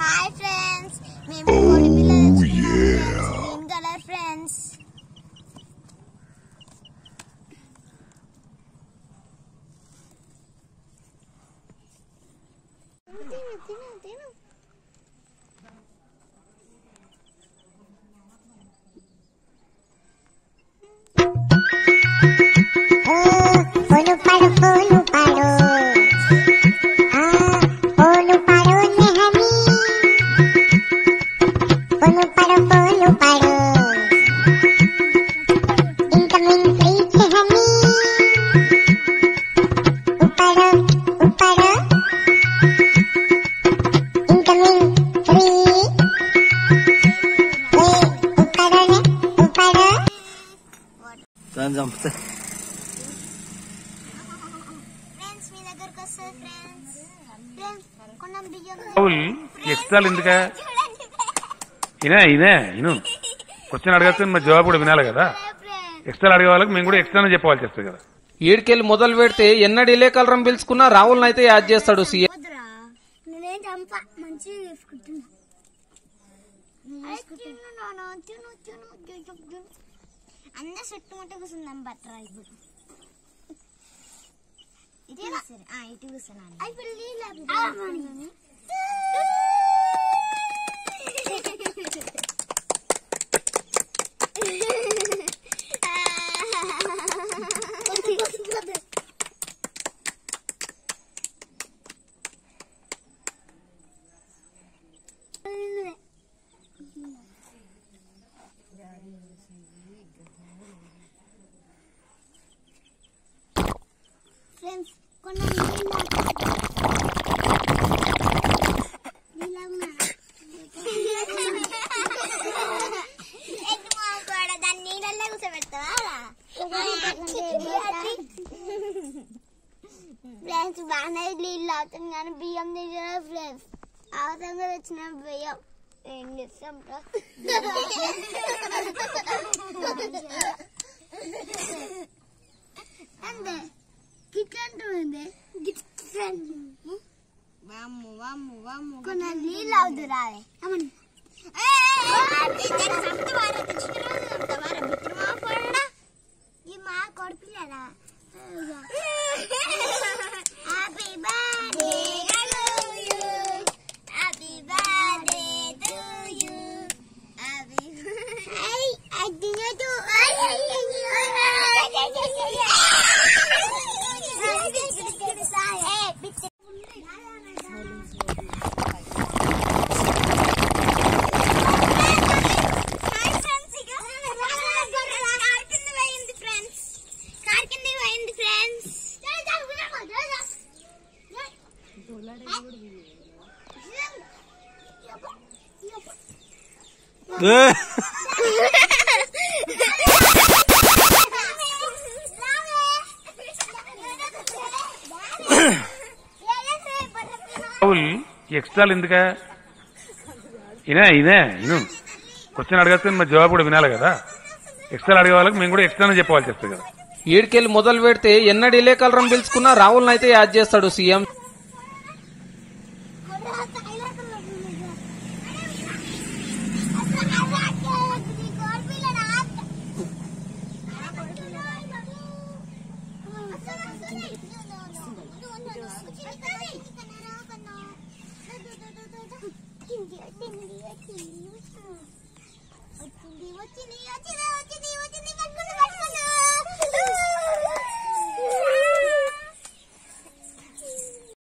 Hi friends మేము కోడి పిల్ల గ్రీన్ కలర్ ఫ్రెండ్స్ తిను తిను తిను Polo paro, polo paro. Ah, polo paro nehami. Polo paro, polo paro. Incoming fleet nehami. Uparo, uparo. Incoming fleet. Wait, uparo ne, uparo. దాన్ని చంపితే friends మీ దగ్గరకు వస్తుంది ఫ్రెండ్స్ ఫ్రెండ్స్ కొంచెం బియ్యం రాహుల్ ఎక్స్ట్రాలు ఎందుకా చూడండి ఇనే ఇనే ఇను క్వశ్చన్ అడగచ్చు మరి జవాబు కూడా వినాలి కదా ఫ్రెండ్స్ ఎక్స్ట్రా అడిగే వాళ్ళకి మేము కూడా ఎక్స్ట్రానే చెప్పాల్సి వస్తుంది కదా ఏడుకెళ్ళి మొదలు పెడితే ఎన్నడు ఇలే కలరం పిలుచుకున్నా రావులను అయితే యాద్ చేస్తాడు సీఎం వద్దురా నేనేం చంప మంచిగా తీసుకుంటున్నా తిను తిను తిను తిను అందరు చుట్టుముట్టు కూర్చుందాం బట్టరా ఇప్పుడు ఇటు కూర్చోరు ఆ, ఇటు కూర్చున్నాను ఫ్రెండ్స్ కొన్ని దాన్ని నీళ్ళల్లో కూర్చోబెడతావా ఫ్రెండ్స్ బాగానే నీళ్ళు అవుతుంది కానీ బియ్యం దిగిన ఫ్రెండ్స్ అవసరంగా వచ్చిన బియ్యం ఏం చేస్తాం రా? అంతే గిట్లంటుంది వామ్ము వామ్ము వామ్ము కొన్ని నీళ్ళు అవుతురా ఈ మా కొడుపిల్లరా happy birthday happy birthday to you happy ఐ ఐ తినదు రాహుల్ ఎక్స్ట్రాలు ఎందుకా ఇనే ఇనే ఇను క్వశ్చన్ అడగచ్చు మరి జవాబు కూడా వినాలి కదా ఎక్స్ట్రా అడిగే వాళ్ళకి మేము కూడా ఎక్స్ట్రానే చెప్పాల్సి వస్తుంది కదా ఏడుకెళ్ళి మొదలు పెడితే ఎన్నడు ఇలే కలరం పిలుచుకున్నా రావులను అయితే యాద్ చేస్తాడు సీఎం వచ్చింది వచ్చింది వచ్చింది